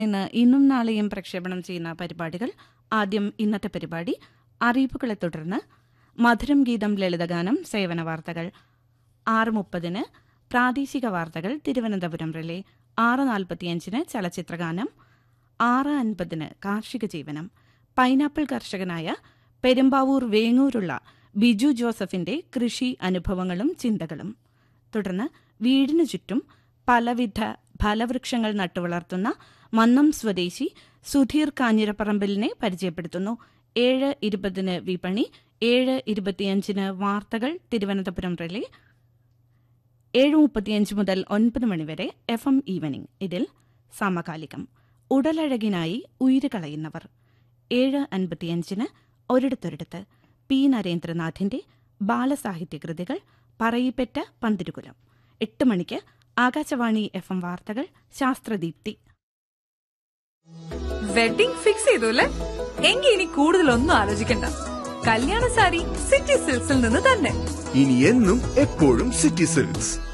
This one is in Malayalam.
ഇന്ന് ഇന്നും നാളെയും പ്രക്ഷേപണം ചെയ്യുന്ന പരിപാടികൾ ആദ്യം ഇന്നത്തെ പരിപാടി അറിയിപ്പുകളെ തുടർന്ന് മധുരം ഗീതം ലളിതഗാനം സേവന വാർത്തകൾ ആറ് മുപ്പതിന് പ്രാദേശിക വാർത്തകൾ തിരുവനന്തപുരം റിലേ ആറ് നാൽപ്പത്തിയഞ്ചിന് ചലച്ചിത്രഗാനം ആറ് അൻപതിന് കാർഷിക ജീവനം പൈനാപ്പിൾ കർഷകനായ പെരുമ്പാവൂർ വേങ്ങൂരുള്ള ബിജു ജോസഫിന്റെ കൃഷി അനുഭവങ്ങളും ചിന്തകളും തുടർന്ന് വീടിനു ചുറ്റും പലവിധ ഫലവൃക്ഷങ്ങൾ നട്ടുവളർത്തുന്ന മന്നം സ്വദേശി സുധീർ കാഞ്ഞിരപ്പറമ്പിലിനെ പരിചയപ്പെടുത്തുന്നു ഏഴ് ഇരുപതിന് വിപണി ഏഴ് ഇരുപത്തിയഞ്ചിന് വാർത്തകൾ തിരുവനന്തപുരം റിലേ ഏഴ് മുപ്പത്തിയഞ്ച് മുതൽ ഒൻപത് മണിവരെ എഫ് എം ഈവനിംഗ് ഇതിൽ സമകാലികം ഉടലഴകിനായി ഉയിര് കളയുന്നവർ ഏഴ് അൻപത്തിയഞ്ചിന് ഒരിടത്തൊരിടത്ത് പി നരേന്ദ്രനാഥിന്റെ ബാലസാഹിത്യ കൃതികൾ പറയിപ്പറ്റ പന്തിരുകുലം എട്ട് മണിക്ക് ആകാശവാണി എഫ് എം വാർത്തകൾ ശാസ്ത്രദീപ്തി വെഡിംഗ് ഫിക്സ് ചെയ്തു അല്ലേ എങ്കിൽ ഇനി കൂടുതലൊന്നും ആലോചിക്കണ്ട കല്യാണ സാരി സിറ്റി സിൽക്സിൽ നിന്ന് തന്നെ ഇനി എന്നും എപ്പോഴും സിറ്റി സിൽക്സ്